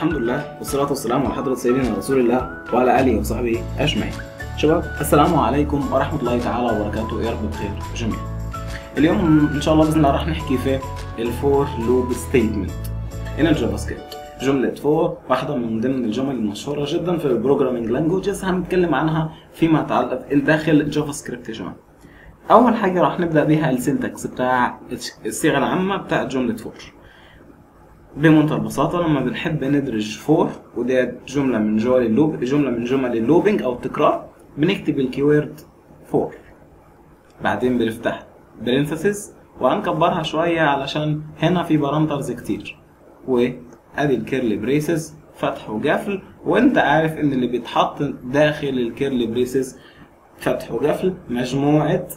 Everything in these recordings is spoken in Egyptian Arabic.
الحمد لله والصلاة والسلام على حضرة سيدنا رسول الله وعلى آله وصحبه أجمعين. شباب السلام عليكم ورحمة الله تعالى وبركاته يا رب بخير جميعا. اليوم إن شاء الله بإذن الله راح نحكي في الفور لوب ستيتمنت in الجافا سكريبت. جملة فور واحدة من ضمن الجمل المشهورة جدا في البروجرامينج لانجوجز هنتكلم عنها فيما يتعلق داخل جافا سكريبت يا جماعة. أول حاجة راح نبدأ بيها السنتكس بتاع الصيغة العامة بتاع جملة فور. بمنتهى البساطة لما بنحب ندرج فور ودي جملة من جمل اللوب جملة من جمل اللوبينج أو التكرار بنكتب الكيورد فور بعدين بنفتح برينثيسز وهنكبرها شوية علشان هنا في بارامترز كتير وادي الكيرلي بريسز فتح وقفل وانت عارف ان اللي بيتحط داخل الكيرلي بريسز فتح وقفل مجموعة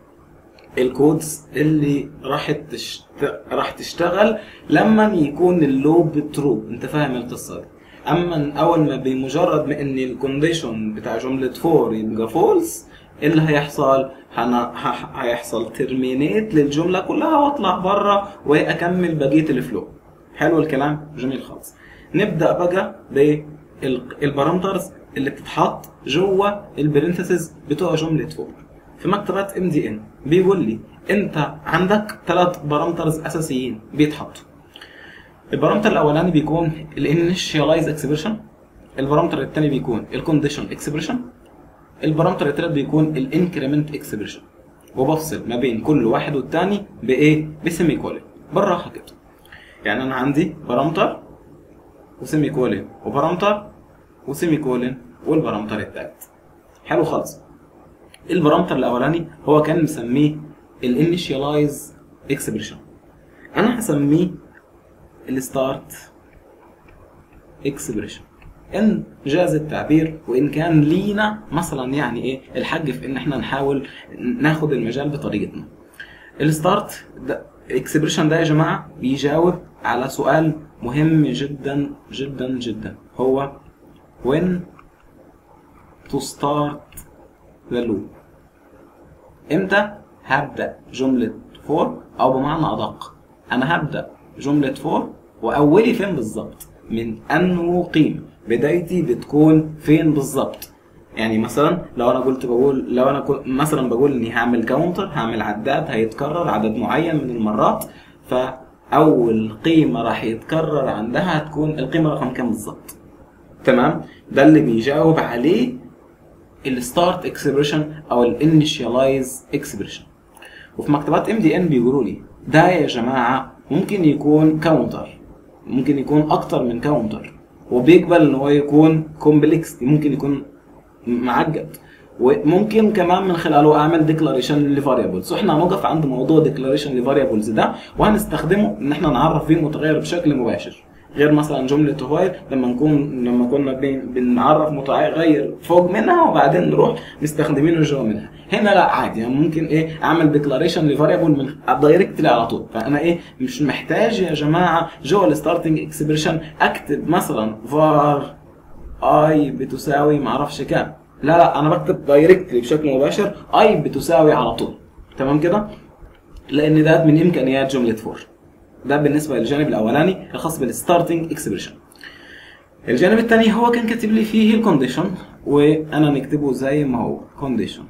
الكودز اللي راح تشت... راح تشتغل لما يكون اللوب ترو انت فاهم القصه دي اما اول ما بمجرد ما ان الكونديشن بتاع جمله فور يبقى فولس ايه اللي هيحصل هنا ه... هيحصل ترمينيت للجمله كلها واطلع بره واكمل بقيه الفلو حلو الكلام جميل خالص نبدا بقى بالبارامترز اللي بتتحط جوه البرنتسز بتوع جمله فور في مكتبات ام دي ان بيقول لي انت عندك ثلاث بارامترز اساسيين بيتحطوا البارامتر الاولاني بيكون الانيشيالايز اكسبريشن البارامتر الثاني بيكون الكونديشن اكسبريشن البارامتر الثالث بيكون الانكريمنت اكسبريشن وبفصل ما بين كل واحد والثاني بايه بسيمي كولن بالراحه كده يعني انا عندي بارامتر وسيمي كولن وبارامتر وسيمي كولن والبارامتر الثالث حلو خالص البارامتر الاولاني هو كان مسميه الانيشيالايز اكسبريشن انا هسميه الستارت اكسبريشن ان جاز التعبير وان كان لينا مثلا يعني ايه الحج في ان احنا نحاول ناخد المجال بطريقتنا الستارت اكسبريشن ده يا جماعه بيجاوب على سؤال مهم جدا جدا جدا هو when to start ذا لوب امتى هبدا جمله فور او بمعنى ادق انا هبدا جمله فور واولي فين بالظبط من انه قيمه بدايتي بتكون فين بالظبط يعني مثلا لو انا قلت بقول لو انا كنت مثلا بقول اني هعمل كاونتر هعمل عداد هيتكرر عدد معين من المرات فاول قيمه راح يتكرر عندها هتكون القيمه رقم كام بالظبط تمام ده اللي بيجاوب عليه الستارت اكسبريشن او الانيشيالايز اكسبريشن وفي مكتبات ام دي ان بيقولوا لي ده يا جماعه ممكن يكون كاونتر ممكن يكون اكتر من كاونتر وبيقبل ان هو يكون كومبلكس ممكن يكون معقد وممكن كمان من خلاله اعمل ديكلاريشن لفاريبلز واحنا هنقف عند موضوع ديكلاريشن لفاريبلز ده وهنستخدمه ان احنا نعرف فيه متغير بشكل مباشر غير مثلا جمله وايل لما نكون لما كنا بنعرف متغير فوق منها وبعدين نروح مستخدمينه جوه منها هنا لا عادي يعني ممكن ايه اعمل ديكلاريشن لفاريبل من دايركتلي على طول فانا ايه مش محتاج يا جماعه جوه الستارتنج اكسبريشن اكتب مثلا فار اي بتساوي معرفش كام لا لا انا بكتب دايركتلي بشكل مباشر اي بتساوي على طول تمام كده لان ده من امكانيات جمله فور ده بالنسبه للجانب الاولاني الخاص بالستارتنج اكسبريشن الجانب الثاني هو كان كاتب لي فيه الكونديشن وانا نكتبه زي ما هو كونديشن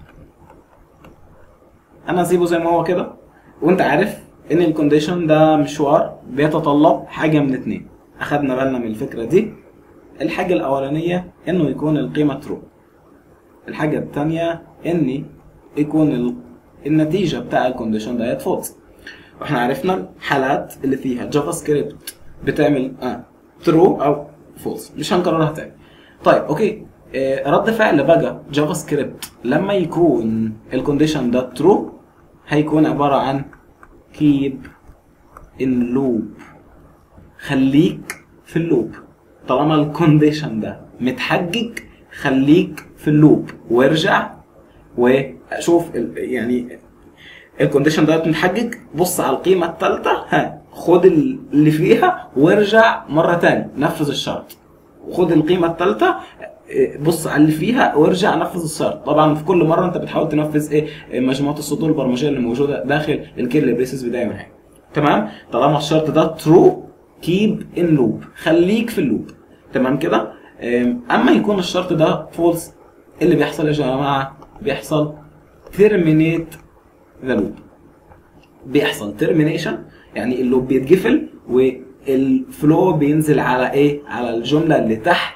انا اسيبه زي ما هو كده وانت عارف ان الكونديشن ده مشوار بيتطلب حاجه من اتنين اخدنا بالنا من الفكره دي الحاجه الاولانيه انه يكون القيمه ترو الحاجه الثانيه ان يكون ال... النتيجه بتاع الكونديشن ده فولس واحنا عرفنا الحالات اللي فيها جافا سكريبت بتعمل اه ترو او فولس مش هنكررها تاني طيب اوكي آه رد فعل بقى جافا سكريبت لما يكون الكونديشن ده ترو هيكون عباره عن keep in loop خليك في اللوب طالما الكونديشن ده متحجج خليك في اللوب وارجع وشوف يعني الكونديشن ده متحجج بص على القيمه الثالثه ها خد اللي فيها وارجع مره تاني نفذ الشرط وخد القيمه الثالثه بص على اللي فيها وارجع نفذ الشرط طبعا في كل مره انت بتحاول تنفذ ايه مجموعه السطور البرمجيه اللي موجوده داخل الكيرل بريسز بدايه ونهايه تمام طالما الشرط ده ترو كيب ان لوب خليك في اللوب تمام كده آم، اما يكون الشرط ده فولس اللي بيحصل يا جماعه بيحصل terminate the loop بيحصل termination يعني اللوب بيتقفل والفلو بينزل على ايه على الجمله اللي تحت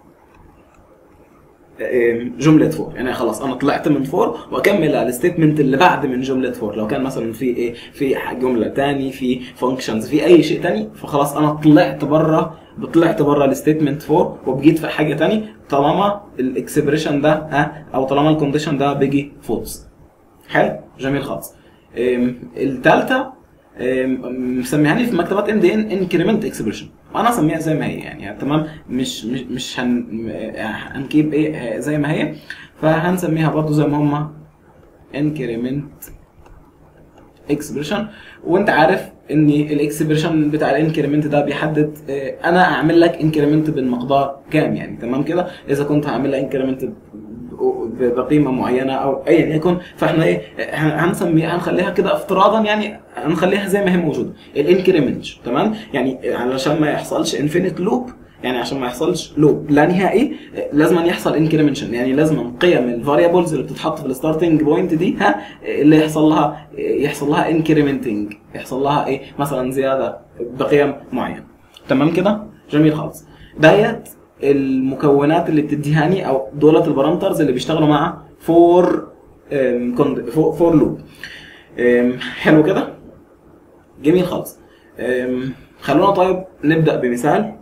آم، جمله فور يعني خلاص انا طلعت من فور واكمل على الستيتمنت اللي بعد من جمله فور لو كان مثلا في ايه في جمله تاني في فانكشنز في اي شيء تاني فخلاص انا طلعت بره طلعت بره الستيتمنت فور وبجيت في حاجه تاني طالما الاكسبريشن ده ها او طالما الكونديشن ده بيجي فولس حلو جميل خالص أم، التالتة أم، مسميهاني في مكتبات ام دي ان انكريمنت اكسبريشن وانا اسميها زي ما هي يعني, يعني تمام مش مش مش هن هنكيب ايه زي ما هي فهنسميها برضو زي ما هما انكريمنت اكسبريشن وانت عارف ان الاكسبريشن بتاع الانكريمنت ده بيحدد آه، انا اعمل لك انكريمنت بالمقدار كام يعني تمام كده اذا كنت هعمل لك انكريمنت بقيمه معينه او ايا يكن فاحنا ايه هن- هنسميها هنخليها كده افتراضا يعني هنخليها زي ما هي موجوده الانكريمنت تمام يعني علشان ما يحصلش انفينيت لوب يعني عشان ما يحصلش لوب لا نهائي آه، لازم أن يحصل انكريمنشن يعني لازم قيم الفاريبلز اللي بتتحط في الستارتنج بوينت دي ها آه، اللي يحصل لها آه، يحصل لها انكريمنتنج يحصل لها ايه مثلا زياده بقيم معينه تمام كده جميل خالص ديت المكونات اللي بتديهاني او دولت البارامترز اللي بيشتغلوا مع فور فور لوب حلو كده جميل خالص أم، خلونا طيب نبدا بمثال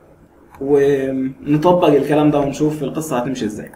ونطبق الكلام ده ونشوف القصه هتمشي ازاي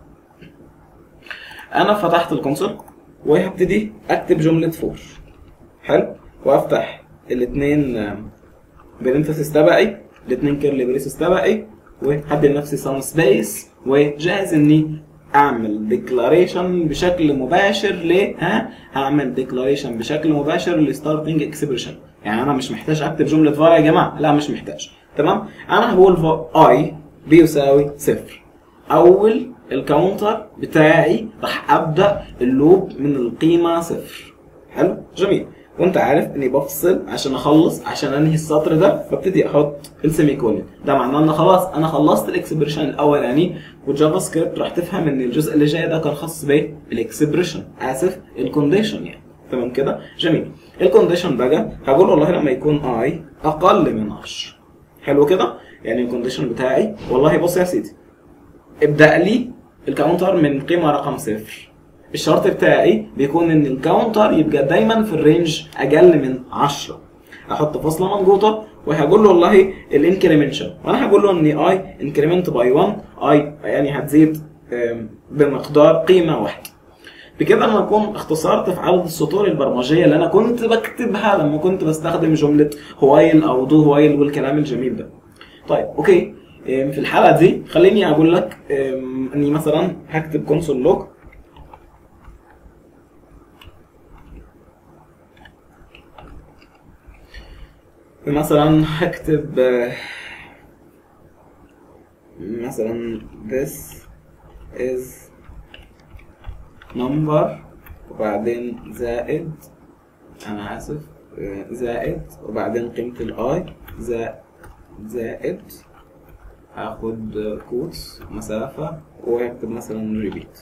انا فتحت الكونسول وهبتدي اكتب جمله فور حلو وافتح الاثنين برنتسس تبعي الاثنين كيرلي بريسس تبعي وهدي لنفسي سام سبيس وجاهز اني اعمل ديكلاريشن بشكل مباشر ل ها هعمل ديكلاريشن بشكل مباشر لستارتنج اكسبريشن يعني انا مش محتاج اكتب جمله فار يا جماعه لا مش محتاج تمام انا هقول اي بيساوي صفر اول الكاونتر بتاعي راح ابدا اللوب من القيمه صفر حلو جميل وانت عارف اني بفصل عشان اخلص عشان انهي السطر ده فابتدي احط السيمي كولن ده معناه ان خلاص انا خلصت الاكسبريشن الاولاني والجافا سكريبت راح تفهم ان الجزء اللي جاي ده كان خاص بالاكسبريشن اسف الكونديشن يعني تمام كده جميل الكونديشن بقى هقول والله لما يكون اي اقل من 10 حلو كده يعني الكونديشن بتاعي والله بص يا سيدي ابدا لي الكاونتر من قيمه رقم صفر الشرط بتاعي بيكون ان الكاونتر يبقى دايما في الرينج اقل من 10 احط فاصله منقوطه وهقول له والله الانكريمنشن وانا هقول له ان اي انكريمنت باي 1 اي يعني هتزيد آم، بمقدار قيمه واحده بكده انا اكون اختصرت في عدد السطور البرمجيه اللي انا كنت بكتبها لما كنت بستخدم جمله هوايل او دو هوايل والكلام الجميل ده طيب اوكي آم، في الحاله دي خليني اقول لك آم، اني مثلا هكتب كونسول لوج مثلا هكتب آه، مثلا this is number وبعدين زائد انا اسف آه، زائد وبعدين قيمة الاي زائد هاخد كوتس مسافة وهكتب مثلا ريبيت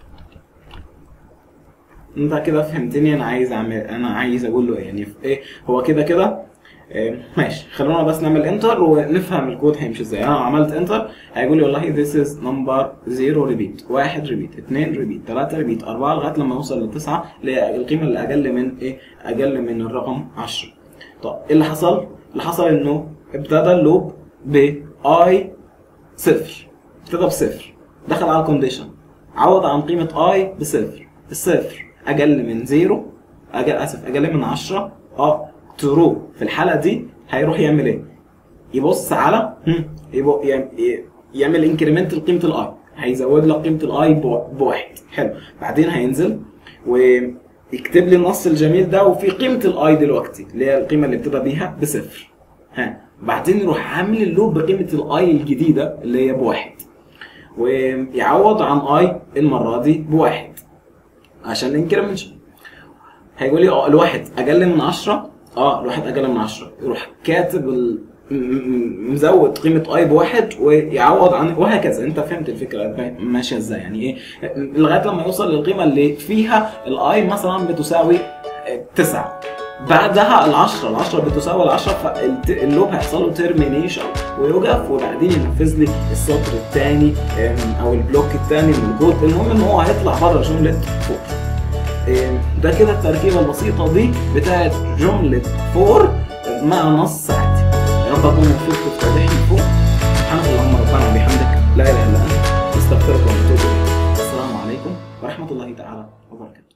انت كده فهمتني انا عايز اعمل انا عايز اقول له إيه؟ يعني في ايه هو كده كده إيه، ماشي خلونا بس نعمل انتر ونفهم الكود هيمشي ازاي انا عملت انتر هيقول لي والله this is number 0 ريبيت واحد ريبيت اثنين ريبيت ثلاثة ريبيت أربعة لغاية لما نوصل لتسعة اللي هي القيمة اللي أقل من إيه؟ أقل من الرقم 10 طب إيه اللي حصل؟ اللي حصل إنه ابتدى اللوب ب I صفر ابتدى بصفر دخل على الكونديشن عوض عن قيمة I بصفر الصفر أقل من زيرو أقل آسف أقل من 10 اه ترو في الحالة دي هيروح يعمل إيه؟ يبص على هم، يبقى يعم- ي- يعمل انكريمنت لقيمة الآي هيزود لك قيمة الآي بواحد حلو بعدين هينزل ويكتب لي النص الجميل ده وفي قيمة الآي دلوقتي اللي هي القيمة اللي ابتدى بيها بصفر ها بعدين يروح عامل اللوب بقيمة الآي الجديدة اللي هي بواحد ويعوض عن اي المره دي بواحد عشان الانكريمنشن هيقول لي اه الواحد اقل من 10 اه الواحد اقل من 10 يروح كاتب ال- م- م- مزود قيمه اي بواحد ويعوض عن وهكذا انت فهمت الفكره فاهم ماشيه ازاي يعني ايه لغايه لما يوصل للقيمه اللي فيها الاي مثلا بتساوي تسعة بعدها العشرة العشرة بتساوي العشرة فاللوب هيحصل له ترمينيشن ويوقف وبعدين ينفذ لي السطر الثاني او البلوك الثاني من الكود المهم ان هو هيطلع بره جملة فور إم، ده كده التركيبة البسيطة دي بتاعت جملة فور مع نص عادي يا رب اكون وفقت في توضيح فوق سبحانك اللهم ربنا وبحمدك لا اله الا انت نستغفرك ونتوب اليك السلام عليكم ورحمة الله تعالى وبركاته